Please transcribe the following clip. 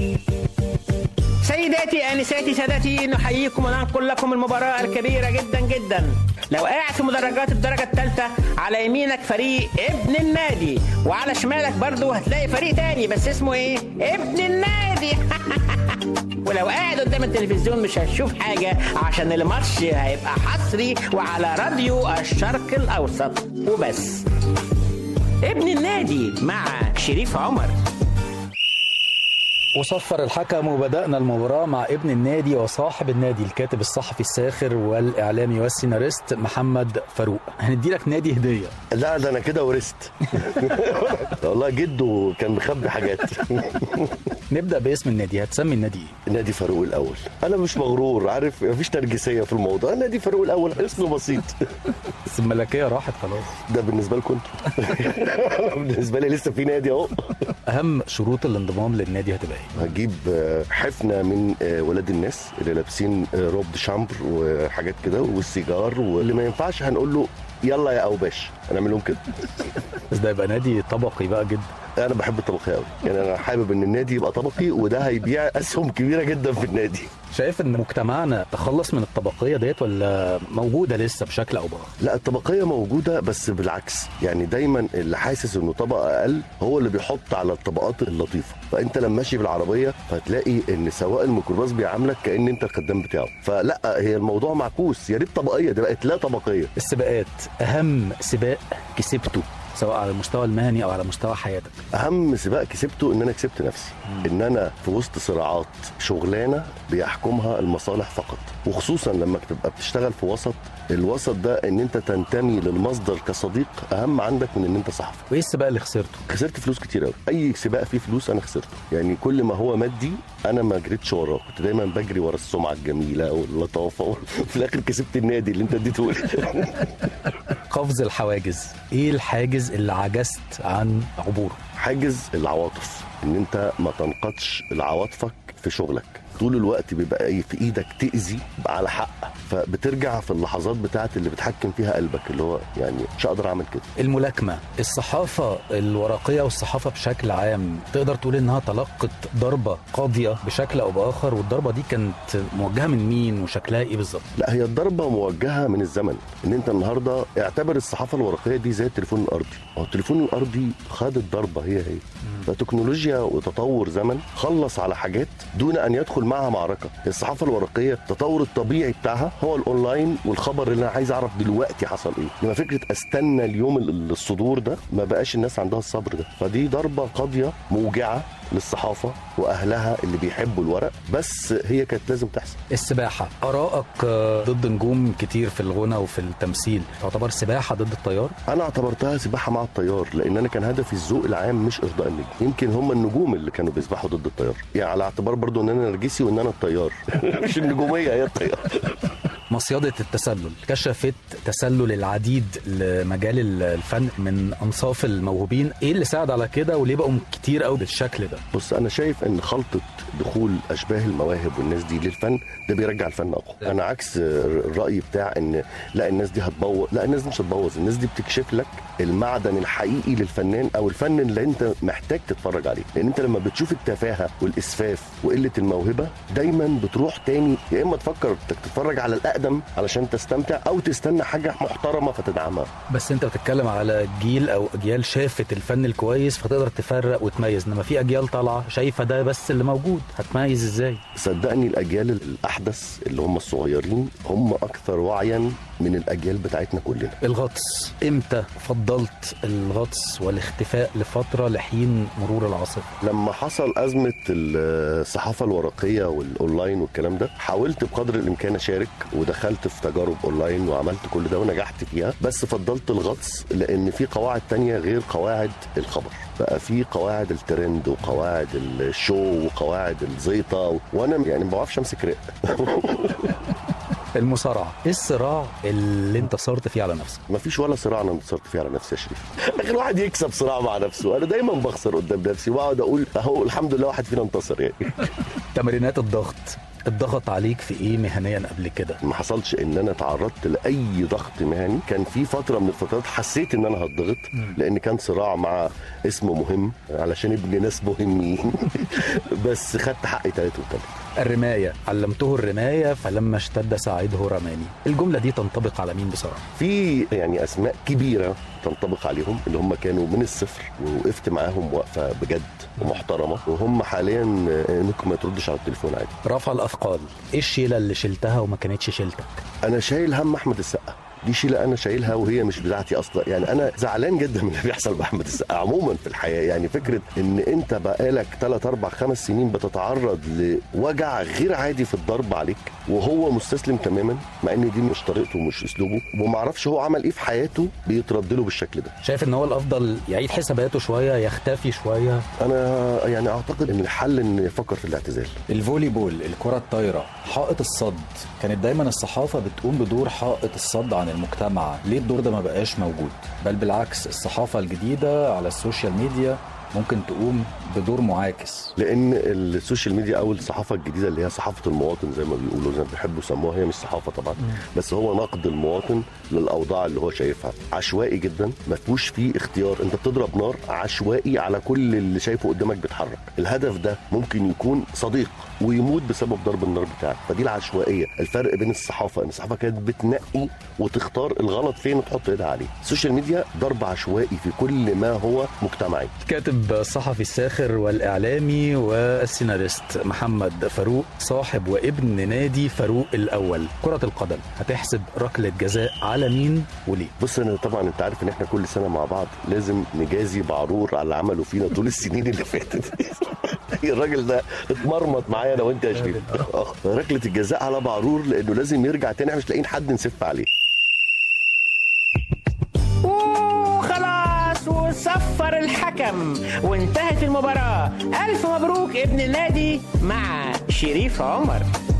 سيداتي انساتي سادتي نحييكم وننقل لكم المباراه الكبيره جدا جدا لو قاعد في مدرجات الدرجه الثالثه على يمينك فريق ابن النادي وعلى شمالك برضو هتلاقي فريق تاني بس اسمه ايه ابن النادي ولو قاعد قدام التلفزيون مش هتشوف حاجه عشان الماتش هيبقى حصري وعلى راديو الشرق الاوسط وبس ابن النادي مع شريف عمر وصفر الحكم وبدأنا المباراة مع ابن النادي وصاحب النادي الكاتب الصحفي الساخر والإعلامي والسيناريست محمد فاروق هندي لك نادي هدية لا ده انا كده ورثت والله جده كان مخبي حاجات نبدأ باسم النادي هتسمي النادي ايه؟ نادي فاروق الاول انا مش مغرور عارف مفيش ترجسيه في الموضوع نادي فاروق الاول اسمه بسيط بس الملكية راحت خلاص ده بالنسبه لكم انتوا بالنسبه لي لسه في نادي اهو أهم شروط الانضمام للنادي هتبقى ايه؟ هجيب آه، حفنه من آه، ولاد الناس اللي لابسين آه، روب دي شامبر وحاجات كده والسيجار واللي ما ينفعش هنقول له يلا يا اوباش هنعمل لهم كده بس ده يبقى نادي طبقي بقى جدا انا بحب الطبقيه قوي يعني انا حابب ان النادي يبقى طبقي وده هيبيع اسهم كبيره جدا في النادي شايف ان مجتمعنا تخلص من الطبقية ديت ولا موجودة لسه بشكل أو بآخر؟ لا الطبقيه موجوده بس بالعكس يعني دايما اللي حاسس انه طبقه اقل هو اللي بيحط على الطبقات اللطيفه فانت لما ماشي بالعربيه فتلاقي ان سواق الميكروباص بيعاملك كان انت الخدام بتاعه فلا هي الموضوع معكوس يا ريت طبقيه دي بقت لا طبقيه السباقات أهم سباق كسبته سواء على المستوى المهني أو على مستوى حياتك اهم سباق كسبته ان انا كسبت نفسي ان انا في وسط صراعات شغلانه بيحكمها المصالح فقط وخصوصا لما تبقى بتشتغل في وسط الوسط ده ان انت تنتمي للمصدر كصديق اهم عندك من ان انت صحفي وإيه السباق اللي خسرته؟ خسرت فلوس كتير قوي اي سباق فيه فلوس انا خسرته يعني كل ما هو مادي انا ما جريتش وراه كنت دايما بجري ورا السمعه الجميله واللطافه وفي الاخر كسبت النادي اللي انت اديته لي قفز الحواجز ايه الحاجز اللي عجزت عن عبوره حاجز العواطف ان انت ما تنقضش لعواطفك في شغلك طول الوقت بيبقى ايه في ايدك تاذي على حق فبترجع في اللحظات بتاعت اللي بتحكم فيها قلبك اللي هو يعني مش هقدر اعمل كده الملاكمه الصحافه الورقيه والصحافه بشكل عام تقدر تقول انها تلقت ضربه قاضيه بشكل او باخر والضربه دي كانت موجهه من مين وشكلها ايه بالظبط لا هي الضربه موجهه من الزمن ان انت النهارده اعتبر الصحافه الورقيه دي زي التليفون الارضي هو التليفون الارضي خد الضربه هي هي فتكنولوجيا وتطور زمن خلص على حاجات دون ان يدخل معها معركه الصحافه الورقيه التطور الطبيعي بتاعها هو الاونلاين والخبر اللي انا عايز اعرف دلوقتي حصل ايه لما فكره استنى اليوم ال- الصدور ده ما بقاش الناس عندها الصبر ده فدي ضربه قاضيه موجعه للصحافه واهلها اللي بيحبوا الورق بس هي كانت لازم تحصل السباحه ارائك آه، ضد نجوم كتير في الغنى وفي التمثيل تعتبر سباحه ضد التيار انا اعتبرتها سباحه مع التيار لان انا كان هدفي الذوق العام مش ارضاء النجم يمكن هم النجوم اللي كانوا بيسبحوا ضد التيار يعني على اعتبار برضو ان انا نرجسي وان انا التيار مش النجوميه هي التيار مصيدة التسلل كشفت تسلل العديد لمجال الفن من أنصاف الموهوبين إيه اللي ساعد على كده وليه بقوا كتير قوي بالشكل ده بص انا شايف ان خلطه دخول اشباه المواهب والناس دي للفن ده بيرجع الفن اقوى انا عكس الراي بتاع ان لا الناس دي هتبوظ لا الناس دي مش هتبوظ الناس دي بتكشف لك المعدن الحقيقي للفنان او الفن اللي انت محتاج تتفرج عليه لان انت لما بتشوف التفاهه والاسفاف وقله الموهبه دايما بتروح تاني يا اما تفكر انك تتفرج على الاقدم علشان تستمتع او تستنى حاجه محترمه فتدعمها بس أنت بتتكلم على جيل أو أجيال شافت الفن الكويس فتقدر تفرق وتميز إنما في أجيال طالعة شايفة ده بس اللي موجود هتميز إزاي صدقني الاجيال الاحدث اللي هم الصغيرين هم اكثر وعيا من الاجيال بتاعتنا كلنا الغطس إمتى فضلت الغطس والاختفاء لفترة لحين مرور العاصفة لما حصل أزمة الصحافة الورقية والأونلاين والكلام ده حاولت بقدر الإمكان أشارك ودخلت في تجارب أونلاين وعملت كل ده ونجحت فيها بس فضلت الغطس لأن في قواعد تانية غير قواعد الخبر بقى في قواعد الترند وقواعد الشو وقواعد الزيطة وأنا يعني ما بعرفش أمسك رق المصارعة إيه الصراع اللي أنت صرت فيه على نفسك ما فيش ولا صراع انا انتصرت فيه على نفسي يا شريف اخر واحد يكسب صراع مع نفسه انا دايما بخسر قدام نفسي واقعد اقول اهو الحمد لله واحد فينا انتصر يعني تمرينات الضغط اتضغط عليك في ايه مهنيا قبل كده ما حصلش ان انا تعرضت لاي ضغط مهني كان في فتره من الفترات حسيت ان انا هتضغط لان كان صراع مع اسم مهم علشان ابن ناس مهمين بس خدت حقي تلاته وتلاته الرمايه علمته الرمايه فلما اشتد ساعده رماني الجمله دي تنطبق على مين بصراحه في يعني اسماء كبيره تنطبق عليهم اللي هم كانوا من الصفر ووقفت معاهم وقفه بجد ومحترمه وهم حاليا ممكن ما تردش على التليفون عادي رفع الاثقال ايه الشيله اللي شلتها وما كانتش شيلتك انا شايل هم احمد السقا دي شيله انا شايلها وهي مش بتاعتي اصلا يعني انا زعلان جدا من اللي بيحصل باحمد السقا عموما في الحياه يعني فكره ان انت بقالك 3 4 5 سنين بتتعرض لوجع غير عادي في الضرب عليك وهو مستسلم تماما مع ان دي مش طريقته ومش اسلوبه وما اعرفش هو عمل ايه في حياته بيترد له بالشكل ده شايف ان هو الافضل يعيد حساباته شويه يختفي شويه انا يعني اعتقد ان الحل ان يفكر في الاعتزال الفولي بول الكرة الطايرة حائط الصد كانت دايما الصحافة بتقوم بدور حائط الصد عن المجتمع ليه الدور ده ما بقاش موجود بل بالعكس الصحافة الجديدة على السوشيال ميديا ممكن تقوم بدور معاكس لان السوشيال ميديا او الصحافه الجديده اللي هي صحافه المواطن زي ما بيقولوا زي ما بيحبوا يسموها هي مش صحافه طبعا بس هو نقد المواطن للاوضاع اللي هو شايفها عشوائي جدا ما فيهوش فيه اختيار انت بتضرب نار عشوائي على كل اللي شايفه قدامك بيتحرك الهدف ده ممكن يكون صديق ويموت بسبب ضرب النار بتاعك فدي العشوائيه الفرق بين الصحافه ان الصحافه كانت بتنقي وتختار الغلط فين وتحط ايدها عليه السوشيال ميديا ضرب عشوائي في كل ما هو مجتمعي كاتب الصحفي الساخر والاعلامي والسيناريست محمد فاروق صاحب وابن نادي فاروق الاول كره القدم هتحسب ركله جزاء على مين وليه بص انا طبعا انت عارف ان احنا كل سنه مع بعض لازم نجازي بعرور على اللي عمله فينا طول السنين اللي فاتت الراجل ده اتمرمط معايا انا وانت يا شريف آه، ركله الجزاء على بعرور لانه لازم يرجع تاني احنا مش لاقيين حد نسف عليه وخلاص وصفر الحكم وانتهت المباراة ألف مبروك ابن النادي مع شريف عمر